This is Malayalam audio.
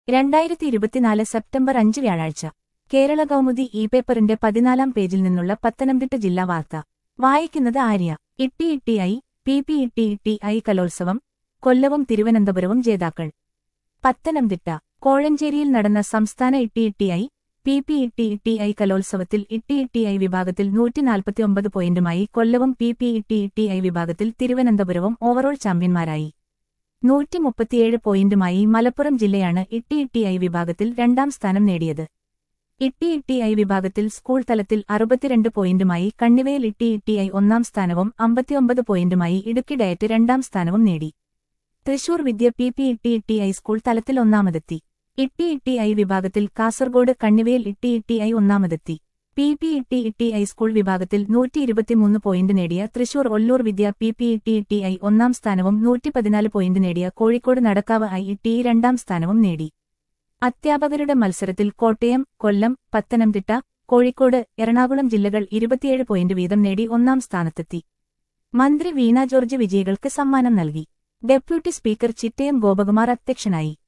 രണ്ടായിരത്തി ഇരുപത്തിനാല് സെപ്റ്റംബർ അഞ്ച് വ്യാഴാഴ്ച കേരള കൗമുദി ഇ പേപ്പറിന്റെ പതിനാലാം പേജിൽ നിന്നുള്ള പത്തനംതിട്ട ജില്ലാ വാർത്ത വായിക്കുന്നത് Arya T T I P P T T I കലോത്സവം കൊല്ലവും തിരുവനന്തപുരവും ജേതാക്കൾ പത്തനംതിട്ട കോഴഞ്ചേരിയിൽ നടന്ന സംസ്ഥാന T T I P P T T I കലോത്സവത്തിൽ ഇട്ടി ഇട്ടി ഐ വിഭാഗത്തിൽ നൂറ്റിനാൽപ്പത്തിയൊമ്പത് പോയിന്റുമായി കൊല്ലവും P P T T I വിഭാഗത്തിൽ തിരുവനന്തപുരവും ഓവറോൾ ചാമ്പ്യന്മാരായി നൂറ്റി മുപ്പത്തിയേഴ് പോയിന്റുമായി മലപ്പുറം ജില്ലയാണ് ഇട്ടി ഇട്ടി ഐ വിഭാഗത്തിൽ രണ്ടാം സ്ഥാനം നേടിയത് ഇട്ടി ഇട്ടി ഐ വിഭാഗത്തിൽ സ്കൂൾ തലത്തിൽ അറുപത്തിരണ്ട് പോയിന്റുമായി കണ്ണിവയിൽ ഇട്ടി ഇട്ടി ഐ ഒന്നാം സ്ഥാനവും അമ്പത്തിയൊമ്പത് പോയിന്റുമായി ഇടുക്കി ഡയറ്റ് രണ്ടാം സ്ഥാനവും നേടി Thrissur Vidya P P T T I school തലത്തിൽ ഒന്നാമതെത്തി ഇട്ടി ഇട്ടി ഐ വിഭാഗത്തിൽ കാസർഗോഡ് കണ്ണിവയിൽ ഇട്ടി ഇട്ടി ഐ ഒന്നാമതെത്തി P P T T I school വിഭാഗത്തിൽ നൂറ്റി ഇരുപത്തിമൂന്ന് പോയിന്റ് നേടിയ Thrissur Ollur Vidya P P T T I ഒന്നാം സ്ഥാനവും നൂറ്റി പതിനാല് പോയിന്റ് നേടിയ കോഴിക്കോട് നടക്കാവ് ഐ ഇട്ടി രണ്ടാം സ്ഥാനവും നേടി അധ്യാപകരുടെ മത്സരത്തിൽ കോട്ടയം കൊല്ലം പത്തനംതിട്ട കോഴിക്കോട് എറണാകുളം ജില്ലകൾ ഇരുപത്തിയേഴ് പോയിന്റ് വീതം നേടി ഒന്നാം സ്ഥാനത്തെത്തി മന്ത്രി വീണ ജോർജ് വിജയികൾക്ക് സമ്മാനം നൽകി ഡെപ്യൂട്ടി സ്പീക്കർ ചിറ്റയം ഗോപകുമാർ അധ്യക്ഷനായി